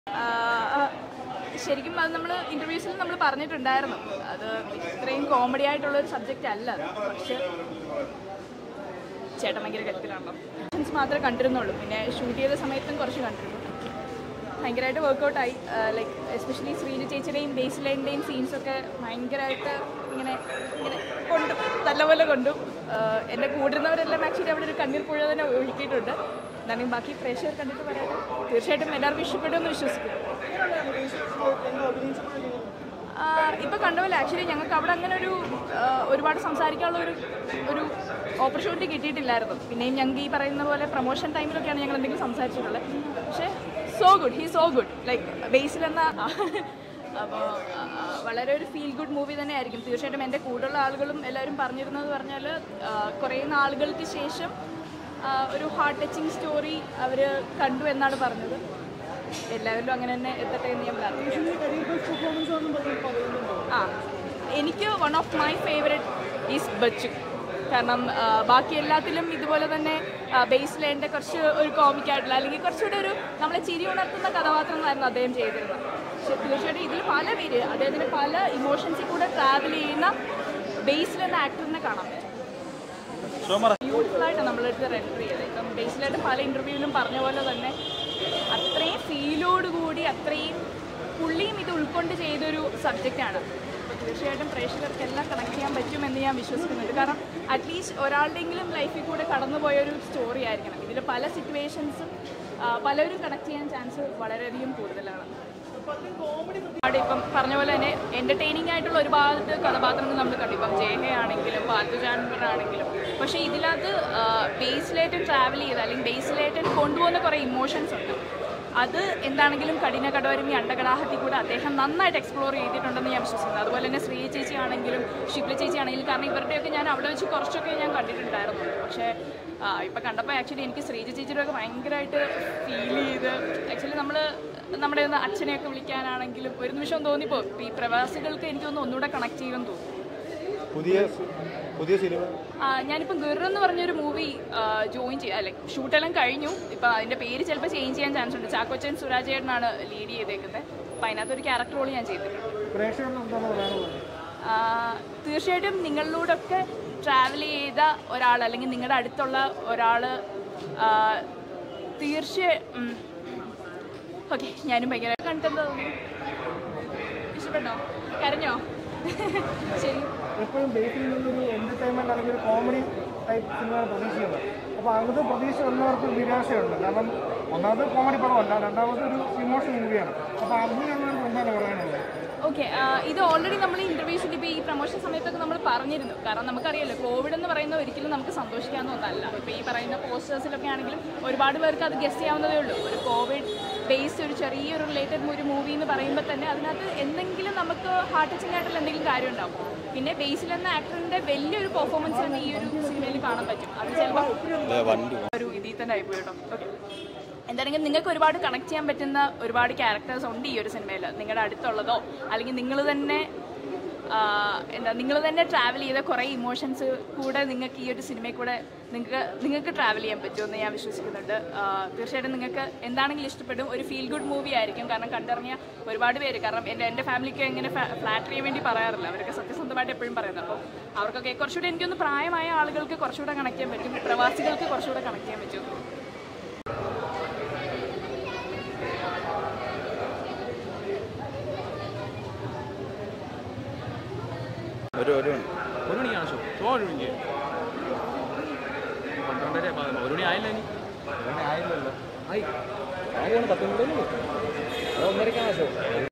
ശരിക്കും അത് നമ്മൾ ഇന്റർവ്യൂസിൽ നമ്മൾ പറഞ്ഞിട്ടുണ്ടായിരുന്നു അത് ഇത്രയും കോമഡി ആയിട്ടുള്ള ഒരു സബ്ജക്റ്റ് അല്ല അത് പക്ഷെ ചേട്ടൻ ഭയങ്കര കരുത്തിലാണല്ലോ സെൻസ് മാത്രമേ കണ്ടിരുന്നുള്ളൂ പിന്നെ ഷൂട്ട് ചെയ്ത സമയത്തും കുറച്ച് കണ്ടിരുന്നു ഭയങ്കരമായിട്ട് വർക്കൗട്ടായി ലൈക്ക് എസ്പെഷ്യലി ശ്രീജ ചേച്ചിയുടെയും ബേസ് ലൈനിൻ്റെയും സീൻസൊക്കെ ഭയങ്കരമായിട്ട് ഇങ്ങനെ ഇങ്ങനെ കൊണ്ടു നല്ലപോലെ കൊണ്ടു ആഹ് എൻ്റെ കൂടിരുന്നവരെല്ലാം ആക്ച്വലി അവിടെ ഒരു കണ്ണീർ പുഴ തന്നെ ഒഴുക്കിയിട്ടുണ്ട് എന്നാലും ബാക്കി പ്രേക്ഷകർ കണ്ടിട്ട് പറയാം തീർച്ചയായിട്ടും എല്ലാവർക്കും ഇഷ്ടപ്പെടുമെന്ന് വിശ്വസിക്കുന്നു ഇപ്പം കണ്ടപോലെ ആക്ച്വലി ഞങ്ങൾക്ക് അവിടെ അങ്ങനെ ഒരു ആ, ഒരുപാട് സംസാരിക്കാനുള്ള ഒരു ഒരു ഓപ്പർച്യൂണിറ്റി കിട്ടിയിട്ടില്ലായിരുന്നു പിന്നെയും ഞങ്ങൾക്ക് ഈ പറയുന്ന പോലെ പ്രൊമോഷൻ ടൈമിലൊക്കെയാണ് ഞങ്ങൾ എന്തെങ്കിലും സംസാരിച്ചിട്ടുള്ളത് പക്ഷേ so good he so good like Basil എന്ന അപ്പോൾ വളരെ ഒരു ഫീൽ ഗുഡ് മൂവി തന്നെ ആയിരിക്കും തീർച്ചയായിട്ടും എൻ്റെ കൂടെയുള്ള ആളുകളും എല്ലാവരും പറഞ്ഞിരുന്നത് പറഞ്ഞാൽ കുറേ നാളുകൾക്ക് ശേഷം ആ, ഒരു ഹാർട്ട് ടച്ചിങ് സ്റ്റോറി അവർ കണ്ടു എന്നാണ് പറഞ്ഞത് എല്ലാവരിലും അങ്ങനെ തന്നെ എത്തട്ടെ എന്ന് ഞാൻ പ്രാർത്ഥിക്കുന്നു ആ എനിക്ക് one of my favourite is Bachu കാരണം ആ, ബാക്കി എല്ലാത്തിലും ഇതുപോലെ തന്നെ ബേസ് ലൈൻ്റെ കുറച്ച് ഒരു കോമിക് ആയിട്ടുള്ള അല്ലെങ്കിൽ കുറച്ചുകൂടെ ഒരു നമ്മളെ ചിരി ഉണർത്തുന്ന കഥാപാത്രങ്ങളായിരുന്നു അദ്ദേഹം ചെയ്തിരുന്നത് പക്ഷെ തീർച്ചയായിട്ടും ഇതിൽ പല പേര് അദ്ദേഹത്തിന് പല ഇമോഷൻസിൽ കൂടെ ട്രാവൽ ചെയ്യുന്ന ബേസിൽ എന്ന ആക്ടറിനെ കാണാൻ പറ്റും ബ്യൂട്ടിഫുൾ ആയിട്ട് നമ്മളെടുത്ത് റെൻഡർ ചെയ്തത് ഇപ്പം ബേസിലായിട്ട് പല ഇൻ്റർവ്യൂവിലും പറഞ്ഞ പോലെ തന്നെ അത്രയും ഫീലോട് കൂടി അത്രയും പുള്ളിയും ഇത് ഉൾക്കൊണ്ട് ചെയ്തൊരു സബ്ജക്റ്റാണ് അപ്പോൾ തീർച്ചയായിട്ടും പ്രേക്ഷകർക്കെല്ലാം കണക്ട് ചെയ്യാൻ പറ്റുമെന്ന് ഞാൻ വിശ്വസിക്കുന്നുണ്ട് കാരണം അറ്റ്ലീസ്റ്റ് ഒരാളുടെയെങ്കിലും ലൈഫിൽ കൂടെ കടന്നുപോയ ഒരു സ്റ്റോറി ആയിരിക്കണം ഇതിൽ പല സിറ്റുവേഷൻസും പലരും കണക്ട് ചെയ്യാൻ ചാൻസ് വളരെയധികം കൂടുതലാണ് ഒരുപാട് ഇപ്പം പറഞ്ഞ പോലെ തന്നെ എൻ്റർടൈനിങ് ആയിട്ടുള്ള ഒരുപാട് കഥാപാത്രങ്ങൾ നമ്മൾ കണ്ടു ഇപ്പം ജയഹ ആണെങ്കിലും പാത്തു ജാൻവർ ആണെങ്കിലും പക്ഷേ ഇതിനകത്ത് ബേസിലായിട്ട് ട്രാവൽ ചെയ്ത് അല്ലെങ്കിൽ ബേസിലായിട്ട് കൊണ്ടുപോകുന്ന കുറേ ഇമോഷൻസ് ഉണ്ട് അത് എന്താണെങ്കിലും കഠിന കടവരും ഈ അണ്ടകടാഹത്തിൽ കൂടെ അദ്ദേഹം നന്നായിട്ട് എക്സ്പ്ലോർ ചെയ്തിട്ടുണ്ടെന്ന് ഞാൻ വിശ്വസിക്കുന്നു അതുപോലെ തന്നെ ശ്രീ ചേച്ചി ആണെങ്കിലും ഷിപ്ല ചേച്ചി ആണെങ്കിലും കാരണം ഇവരുടെയൊക്കെ ഞാൻ അവിടെ വെച്ച് കുറച്ചൊക്കെ ഞാൻ കണ്ടിട്ടുണ്ടായിരുന്നു പക്ഷേ ഇപ്പം കണ്ടപ്പോൾ ആക്ച്വലി എനിക്ക് ശ്രീജ ചേച്ചിയുടെ ഒക്കെ ഭയങ്കരമായിട്ട് ഫീൽ ചെയ്ത് ആക്ച്വലി നമ്മൾ നമ്മുടെ ഒന്ന് അച്ഛനെയൊക്കെ വിളിക്കാനാണെങ്കിലും ഒരു നിമിഷം തോന്നിപ്പോ ഈ പ്രവാസികൾക്ക് എനിക്ക് തോന്നുന്നു ഒന്നുകൂടെ കണക്ട് ചെയ്യുമെന്ന് തോന്നുന്നു പുതിയ പുതിയ സിനിമ ആ, ഞാനിപ്പം ഗിർ എന്ന് പറഞ്ഞൊരു മൂവി ജോയിൻ ചെയ്യുക അല്ലെ ഷൂട്ടെല്ലാം കഴിഞ്ഞു ഇപ്പം അതിൻ്റെ പേര് ചിലപ്പോൾ ചേഞ്ച് ചെയ്യാൻ ചാൻസ് ഉണ്ട് ചാക്കോച്ചൻ സുരാജേട്ടനാണ് ലീഡ് ചെയ്തേക്കുന്നത് അപ്പം അതിനകത്തൊരു ക്യാരക്ടർ റോൾ ഞാൻ ചെയ്തിട്ടുണ്ട് പ്രേക്ഷകർക്ക് എന്താണ് പറയാനുള്ളത് ആ, തീർച്ചയായിട്ടും നിങ്ങളിലൂടെയൊക്കെ ട്രാവൽ ചെയ്ത ഒരാൾ അല്ലെങ്കിൽ നിങ്ങളുടെ അടുത്തുള്ള ഒരാൾ തീർച്ചയായും ഓക്കെ ഞാനും ഭയങ്കര കണ്ടെന്താ തോന്നുന്നു ഇഷ്ടപ്പെട്ടോ കരഞ്ഞോ ശരി എപ്പോഴും ബേസിൽ നിന്നൊരു എന്റർടൈൻമെന്റ് അല്ലെങ്കിൽ ഒരു കോമഡി ടൈപ്പ് സിനിമയാണ് പ്രതീക്ഷിക്കുന്നത് അപ്പോൾ അങ്ങനത്തെ പ്രതീക്ഷ വന്നവർക്ക് ഒരു നിരാശയുണ്ട് കാരണം ഒന്നാമത് കോമഡി പടമല്ല രണ്ടാമത് ഒരു ഇമോഷൻ മൂവിയാണ് അപ്പോൾ അങ്ങനെയുള്ളവർക്ക് എന്താണ് പറയാനുള്ളത് ഓക്കെ ഇത് ഓൾറെഡി നമ്മൾ ഇന്റർവ്യൂസിൽ ഇപ്പോൾ ഈ പ്രൊമോഷൻ സമയത്തൊക്കെ നമ്മൾ പറഞ്ഞിരുന്നു കാരണം നമുക്കറിയാലോ കോവിഡ് എന്ന് പറയുന്ന ഒരിക്കലും നമുക്ക് സന്തോഷിക്കാവുന്ന ഒന്നല്ല ഇപ്പോൾ ഈ പറയുന്ന പോസ്റ്റേഴ്സിലൊക്കെ ആണെങ്കിലും ഒരുപാട് പേർക്ക് അത് ഗസ് ചെയ്യാവുന്നതേ ഉള്ളൂ ഒരു കോവിഡ് ബേസ്ഡ് ഒരു ചെറിയൊരു റിലേറ്റഡ് ഒരു മൂവി എന്ന് പറയുമ്പോൾ തന്നെ അതിനകത്ത് എന്തെങ്കിലും നമുക്ക് ഹാർട്ട് ടച്ചിങ് ആയിട്ടുള്ള എന്തെങ്കിലും കാര്യം ഉണ്ടാവും പിന്നെ ബേസിൽ എന്ന ആക്ടറിന്റെ വലിയൊരു പെർഫോമൻസ് തന്നെ ഈ ഒരു സിനിമയിൽ കാണാൻ പറ്റും അത് ചിലപ്പോൾ ഒരു ഇതിൽ തന്നെ ആയിപ്പോയി കേട്ടോ ഓക്കെ എന്താണെങ്കിലും നിങ്ങൾക്ക് ഒരുപാട് കണക്ട് ചെയ്യാൻ പറ്റുന്ന ഒരുപാട് ക്യാരക്ടേഴ്സ് ഉണ്ട് ഈ ഒരു സിനിമയിൽ നിങ്ങളുടെ അടുത്തുള്ളതോ അല്ലെങ്കിൽ നിങ്ങൾ തന്നെ ആ, എന്താ നിങ്ങൾ തന്നെ ട്രാവൽ ചെയ്ത കുറേ ഇമോഷൻസ് കൂടെ നിങ്ങൾക്ക് ഈ ഒരു സിനിമയിൽ കൂടെ നിങ്ങൾക്ക് നിങ്ങൾക്ക് ട്രാവൽ ചെയ്യാൻ പറ്റുമെന്ന് ഞാൻ വിശ്വസിക്കുന്നുണ്ട് ആ, തീർച്ചയായിട്ടും നിങ്ങൾക്ക് എന്താണെങ്കിലും ഇഷ്ടപ്പെടും ഒരു ഫീൽ ഗുഡ് മൂവി ആയിരിക്കും കാരണം കണ്ടിറങ്ങിയ ഒരുപാട് പേര് കാരണം എൻ്റെ എൻ്റെ ഫാമിലിക്ക് എങ്ങനെ ഫ്ലാറ്റ് ചെയ്യാൻ വേണ്ടി പറയാറില്ല അവരൊക്കെ സത്യസന്ധമായിട്ട് എപ്പോഴും പറയുന്നത് അപ്പോൾ അവർക്കൊക്കെ കുറച്ചുകൂടെ എനിക്കൊന്ന് പ്രായമായ ആളുകൾക്ക് കുറച്ചുകൂടെ കണക്ട് ചെയ്യാൻ പറ്റും പ്രവാസികൾക്ക് കുറച്ചുകൂടെ കണക്ട് ചെയ്യാൻ പറ്റും ഒരു ഒരു ഒരു മണിക്കാണ് ഷോ ഷോ ഒരു മണിക്ക് പന്ത്രണ്ടര പ- ഒരു മണി ആയില്ല ഇനി ആയില്ലല്ലോ ആയി ആ പോണ പത്ത് മണി ഒന്നരക്കാണ് ഷോ